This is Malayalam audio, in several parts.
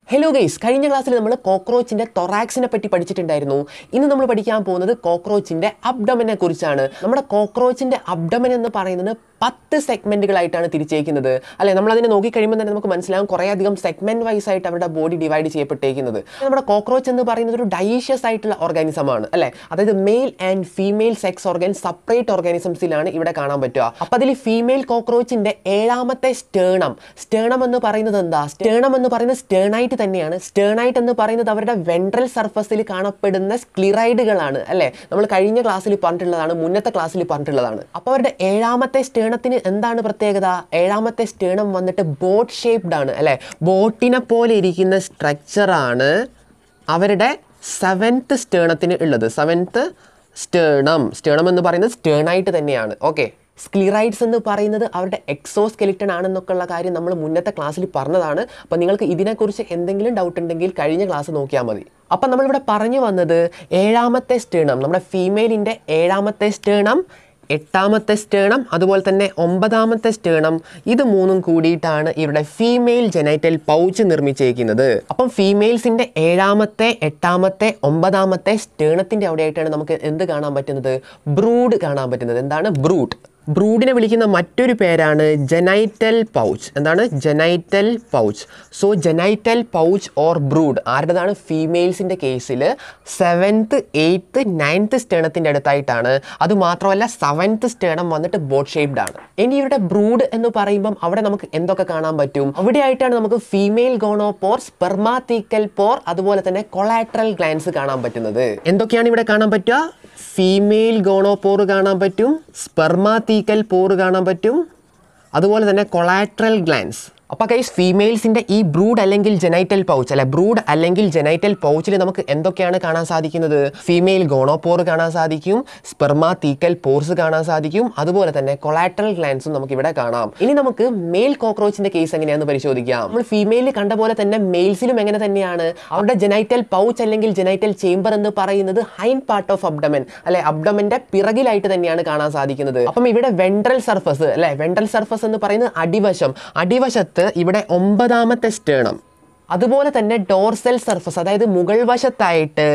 ഹലോ ഗൈസ് കഴിഞ്ഞ ക്ലാസ്സിൽ നമ്മൾ കോക്രോച്ചിന്റെ തൊറാക്സിനെ പറ്റി പഠിച്ചിട്ടുണ്ടായിരുന്നു ഇന്ന് നമ്മൾ പഠിക്കാൻ പോകുന്നത് കോക്രോച്ചിന്റെ അബ്ഡമനെ കുറിച്ചാണ് നമ്മുടെ കോക്രോച്ചിന്റെ അബ്ഡമൻ എന്ന് പറയുന്നത് പത്ത് സെഗ്മെന്റുകളായിട്ടാണ് തിരിച്ചേക്കുന്നത് അല്ലെ നമ്മൾ അതിനെ നോക്കിക്കഴിയുമ്പോൾ തന്നെ നമുക്ക് മനസ്സിലാവും കുറേ അധികം സെഗ്മെന്റ് വൈസ് ആയിട്ട് അവരുടെ ബോഡി ഡിവൈഡ് ചെയ്യപ്പെട്ടേക്കുന്നത് നമ്മുടെ കോക്രോച്ച് എന്ന് പറയുന്നത് ഒരു ഡൈഷ്യസ് ആയിട്ടുള്ള ഓർഗാനിസം ആണ് അല്ലെ അതായത് male and female sex organ separate ഓർഗാനിസംസിലാണ് ഇവിടെ കാണാൻ പറ്റുക അപ്പൊ അതിൽ ഫീമെയിൽ കോക്രോച്ചിന്റെ ഏഴാമത്തെ സ്റ്റേണം സ്റ്റേണം എന്ന് പറയുന്നത് എന്താ സ്റ്റേണം എന്ന് പറയുന്നത് സ്റ്റേണൈറ്റ് തന്നെയാണ് സ്റ്റേണൈറ്റ് എന്ന് പറയുന്നത് അവരുടെ വെൻട്രൽ സർഫസിൽ കാണപ്പെടുന്ന സ്ക്ലിറൈഡുകളാണ് അല്ലെ നമ്മൾ കഴിഞ്ഞ ക്ലാസ്സിൽ പറഞ്ഞിട്ടുള്ളതാണ് മുന്നത്തെ ക്ലാസ്സിൽ പറഞ്ഞിട്ടുള്ളതാണ് അപ്പോൾ അവരുടെ ഏഴാമത്തെ സ്റ്റേണത്തിന് എന്താണ് പ്രത്യേകത ഏഴാമത്തെ സ്റ്റേണം വന്നിട്ട് ബോട്ട് ഷേപ്ഡ് ആണ് അല്ലെ ബോട്ടിനെ പോലെ ഇരിക്കുന്ന സ്ട്രക്ചറാണ് അവരുടെ സെവൻത്ത് സ്റ്റേണത്തിന് ഉള്ളത് സെവൻത്ത് സ്റ്റേണം സ്റ്റേണം എന്ന് പറയുന്നത് സ്റ്റേണായിട്ട് തന്നെയാണ് ഓക്കെ സ്ക്ലിറൈഡ്സ് എന്ന് പറയുന്നത് അവരുടെ എക്സോ സ്കെലിറ്റൺ ആണെന്നൊക്കെ ഉള്ള കാര്യം നമ്മൾ മുന്നത്തെ ക്ലാസ്സിൽ പറഞ്ഞതാണ് അപ്പോൾ നിങ്ങൾക്ക് ഇതിനെക്കുറിച്ച് എന്തെങ്കിലും ഡൗട്ട് ഉണ്ടെങ്കിൽ കഴിഞ്ഞ ക്ലാസ് നോക്കിയാൽ മതി അപ്പം നമ്മളിവിടെ പറഞ്ഞു വന്നത് ഏഴാമത്തെ സ്റ്റേണം നമ്മുടെ ഫീമെയിലിൻ്റെ ഏഴാമത്തെ സ്റ്റേണം എട്ടാമത്തെ സ്റ്റേണം അതുപോലെ തന്നെ ഒമ്പതാമത്തെ സ്റ്റേണം ഇത് മൂന്നും കൂടിയിട്ടാണ് ഇവരുടെ ഫീമെയിൽ ജെനൈറ്റൽ പൗച്ച് നിർമ്മിച്ചേക്കുന്നത് അപ്പം ഫീമെയിൽസിൻ്റെ ഏഴാമത്തെ എട്ടാമത്തെ ഒമ്പതാമത്തെ സ്റ്റേണത്തിൻ്റെ അവിടെയായിട്ടാണ് നമുക്ക് എന്ത് കാണാൻ പറ്റുന്നത് ബ്രൂഡ് കാണാൻ പറ്റുന്നത് എന്താണ് ബ്രൂഡ് ബ്രൂഡിനെ വിളിക്കുന്ന മറ്റൊരു പേരാണ് ജനൈറ്റൽ പൗച്ച് എന്താണ് genital pouch so genital pouch or brood ആരുടേതാണ് ഫീമെയിൽസിൻ്റെ കേസിൽ സെവൻത്ത് എയ്ത്ത് നയൻത്ത് സ്റ്റേണത്തിൻ്റെ അടുത്തായിട്ടാണ് അത് മാത്രമല്ല സെവൻത്ത് സ്റ്റേണം വന്നിട്ട് ബോട്ട് ഷേപ്ഡ് ആണ് ഇനി ഇവരുടെ ബ്രൂഡ് എന്ന് പറയുമ്പം അവിടെ നമുക്ക് എന്തൊക്കെ കാണാൻ പറ്റും അവിടെയായിട്ടാണ് നമുക്ക് ഫീമെയിൽ ഗോണോപോർ സ്പെർമാത്തീക്കൽ പോർ അതുപോലെ തന്നെ കൊളാട്രൽ ഗ്ലാൻസ് കാണാൻ പറ്റുന്നത് എന്തൊക്കെയാണ് ഇവിടെ കാണാൻ പറ്റുക ഫീമെയിൽ ഗോണോപോറ് കാണാൻ പറ്റും സ്പെർമാത്തീക്കൽ പോറ് കാണാൻ പറ്റും അതുപോലെ തന്നെ കൊളാട്രൽ ഗ്ലാൻസ് അപ്പോൾ കൈസ് ഫീമെയിൽസിൻ്റെ ഈ ബ്രൂഡ് അല്ലെങ്കിൽ ജെനൈറ്റൽ പൗച്ച് അല്ലെ ബ്രൂഡ് അല്ലെങ്കിൽ ജെനൈറ്റൽ പൗച്ചിൽ നമുക്ക് എന്തൊക്കെയാണ് കാണാൻ സാധിക്കുന്നത് ഫീമെയിൽ ഗോണോപോർ കാണാൻ സാധിക്കും സ്പെർമ തീക്കൽ പോർസ് കാണാൻ സാധിക്കും അതുപോലെ തന്നെ കൊളാട്രൽ ഗ്ലാൻസും നമുക്ക് ഇവിടെ കാണാം ഇനി നമുക്ക് മെയിൽ കോക്രോച്ചിന്റെ കേസ് എങ്ങനെയാണെന്ന് പരിശോധിക്കാം നമ്മൾ ഫീമെയിലിൽ കണ്ട പോലെ തന്നെ മെയിൽസിലും എങ്ങനെ തന്നെയാണ് അവരുടെ ജെനൈറ്റൽ പൗച്ച് അല്ലെങ്കിൽ ജെനൈറ്റൽ ചേംബർ എന്ന് പറയുന്നത് ഹൈൻ പാർട്ട് ഓഫ് അബ്ഡമൻ അല്ലെ അബ്ഡമന്റെ പിറകിലായിട്ട് തന്നെയാണ് കാണാൻ സാധിക്കുന്നത് അപ്പം ഇവിടെ വെൻട്രൽ സർഫസ് അല്ലെ വെൻട്രൽ സർഫസ് എന്ന് പറയുന്നത് അടിവശം അടിവശത്ത് ഇവിടെ ഒമ്പതാമത്തെ സ്റ്റേണം അതുപോലെ തന്നെ ഡോർസൽ സർഫസ് അതായത് മുകൾ വശത്തായിട്ട്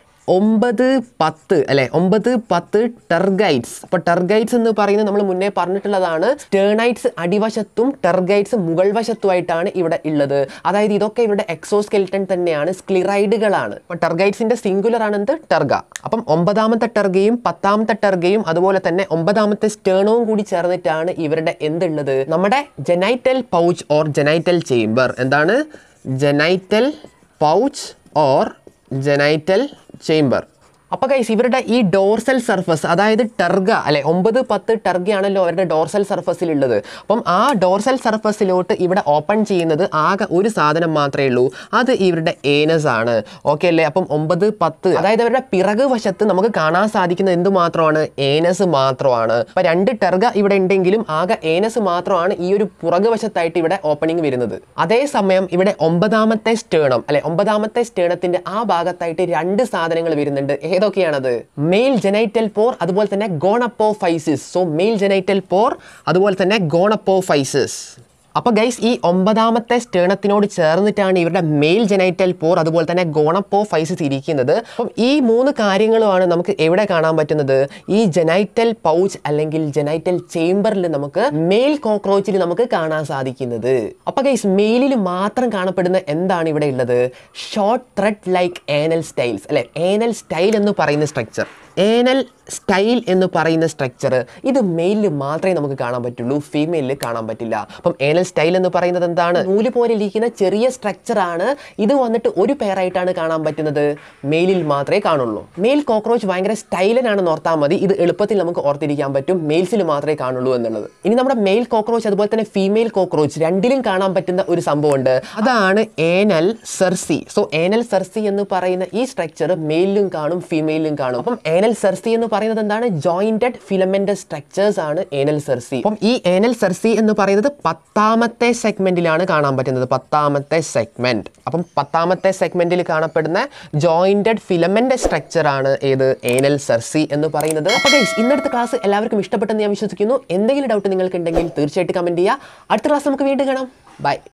ഒമ്പത് പത്ത് അല്ലെ ഒമ്പത് പത്ത് ടെർഗൈറ്റ്സ് അപ്പോൾ ടെർഗൈറ്റ്സ് എന്ന് പറയുന്നത് നമ്മൾ മുന്നേ പറഞ്ഞിട്ടുള്ളതാണ് സ്റ്റേണൈറ്റ്സ് അടിവശത്തും ടെർഗൈറ്റ്സ് മുകൾ വശത്തുമായിട്ടാണ് ഇവിടെ ഉള്ളത് അതായത് ഇതൊക്കെ ഇവരുടെ എക്സോസ്കെൽട്ടൺ തന്നെയാണ് സ്ക്ലിറൈഡുകളാണ് അപ്പോൾ ടെർഗൈറ്റ്സിന്റെ സിംഗുലർ ആണ് എന്ത് ടെർഗ അപ്പം ഒമ്പതാമത്തെ ടെർഗയും പത്താമത്തെ ടെർഗയും അതുപോലെ തന്നെ ഒമ്പതാമത്തെ സ്റ്റേണവും കൂടി ചേർന്നിട്ടാണ് ഇവരുടെ എന്തുള്ളത് നമ്മുടെ genital pouch or genital chamber എന്താണ് genital pouch or genital chamber അപ്പോൾ കൈസ് ഇവരുടെ ഈ ഡോർസൽ സർഫസ് അതായത് ടെർഗ അല്ലെ ഒമ്പത് പത്ത് ടെർഗയാണല്ലോ അവരുടെ ഡോർസൽ സർഫസിലുള്ളത് അപ്പം ആ ഡോർസൽ സർഫസിലോട്ട് ഇവിടെ ഓപ്പൺ ചെയ്യുന്നത് ആകെ ഒരു സാധനം മാത്രമേ ഉള്ളൂ അത് ഇവരുടെ ഏനസ് ആണ് ഓക്കെ അല്ലേ അപ്പം ഒമ്പത് പത്ത് അതായത് അവരുടെ പിറക് വശത്ത് നമുക്ക് കാണാൻ സാധിക്കുന്ന എന്ത് മാത്രമാണ് ഏനസ് മാത്രമാണ് അപ്പം രണ്ട് ടെർഗ ഇവിടെ ഉണ്ടെങ്കിലും ആകെ ഏനസ് മാത്രമാണ് ഈ ഒരു പുറക് വശത്തായിട്ട് ഇവിടെ ഓപ്പണിംഗ് വരുന്നത് അതേസമയം ഇവിടെ ഒമ്പതാമത്തെ സ്റ്റേണം അല്ലെ ഒമ്പതാമത്തെ സ്റ്റേണത്തിന്റെ ആ ഭാഗത്തായിട്ട് രണ്ട് സാധനങ്ങൾ വരുന്നുണ്ട് ഏതൊക്കെയാണത് മെയിൽ ജെനൈറ്റൽ പോർ അതുപോലെ തന്നെ gonapophysis so male genital pore അതുപോലെ തന്നെ ഗോണപ്പോ ഫൈസിസ് അപ്പോൾ ഗൈസ് ഈ ഒമ്പതാമത്തെ സ്റ്റേണത്തിനോട് ചേർന്നിട്ടാണ് ഇവരുടെ മെയിൽ ജെനൈറ്റൽ പോർ അതുപോലെ തന്നെ ഗോണപ്പോ ഫൈസിസ് ഇരിക്കുന്നത് അപ്പം ഈ മൂന്ന് കാര്യങ്ങളുമാണ് നമുക്ക് എവിടെ കാണാൻ പറ്റുന്നത് ഈ ജെനൈറ്റൽ പൗച്ച് അല്ലെങ്കിൽ ജെനൈറ്റൽ ചേംബറിൽ നമുക്ക് മെയിൽ കോക്രോച്ചിൽ നമുക്ക് കാണാൻ സാധിക്കുന്നത് അപ്പോൾ ഗൈസ് മെയിലിൽ മാത്രം കാണപ്പെടുന്ന എന്താണ് ഇവിടെ ഉള്ളത് short thread like anal styles അല്ലെ ഏനൽ സ്റ്റൈൽ എന്ന് പറയുന്ന സ്ട്രക്ചർ ഏനൽ സ്റ്റൈൽ എന്ന് പറയുന്ന സ്ട്രക്ചർ ഇത് മെയിലിൽ മാത്രമേ നമുക്ക് കാണാൻ പറ്റുള്ളൂ ഫീമെയിലിൽ കാണാൻ പറ്റില്ല അപ്പം ഏനൽ സ്റ്റൈൽ എന്ന് പറയുന്നത് എന്താണ് നൂല് പോലെ ഇരിക്കുന്ന ചെറിയ സ്ട്രക്ചർ ആണ് ഇത് വന്നിട്ട് ഒരു പെയറായിട്ടാണ് കാണാൻ പറ്റുന്നത് മെയിലിൽ മാത്രമേ കാണുള്ളൂ മെയിൽ കോക്രോച്ച് ഭയങ്കര സ്റ്റൈലനാണെന്ന് ഓർത്താൽ മതി ഇത് എളുപ്പത്തിൽ നമുക്ക് ഓർത്തിരിക്കാൻ പറ്റും മെയിൽസിൽ മാത്രമേ കാണുള്ളൂ എന്നുള്ളത് ഇനി നമ്മുടെ മെയിൽ കോക്രോച്ച് അതുപോലെ തന്നെ ഫീമെയിൽ കോക്രോച്ച് രണ്ടിലും കാണാൻ പറ്റുന്ന ഒരു സംഭവമുണ്ട് അതാണ് anal cerci so anal cerci എന്ന് പറയുന്ന ഈ സ്ട്രക്ചർ മെയിലിലും കാണും ഫീമെയിലും കാണും അപ്പം ഏനൽ സെർസി എന്ന് പറയുന്നത് എന്താണ് ജോയിന്റഡ് ഫിലമെന്റ് സ്ട്രക്ചേഴ്സ് ആണ് ഏനൽ സെർസി അപ്പം ഈ ഏനൽ സെർസി എന്ന് പറയുന്നത് പത്താമത്തെ സെഗ്മെന്റിലാണ് കാണാൻ പറ്റുന്നത് പത്താമത്തെ സെഗ്മെന്റ് അപ്പം പത്താമത്തെ സെഗ്മെന്റിൽ കാണപ്പെടുന്ന ജോയിന്റഡ് ഫിലമെന്റ് സ്ട്രക്ചർ ആണ് ഏത് ഏനൽ സെർസി എന്ന് പറയുന്നത് അപ്പോൾ ഗൈസ് ഇന്നത്തെ ക്ലാസ് എല്ലാവർക്കും ഇഷ്ടപ്പെട്ടെന്ന് ഞാൻ വിശ്വസിക്കുന്നു എന്തെങ്കിലും ഡൗട്ട് നിങ്ങൾക്ക് ഉണ്ടെങ്കിൽ തീർച്ചയായിട്ടും കമന്റ് ചെയ്യുക അടുത്ത ക്ലാസ് നമുക്ക് വീണ്ടും കാണാം ബൈ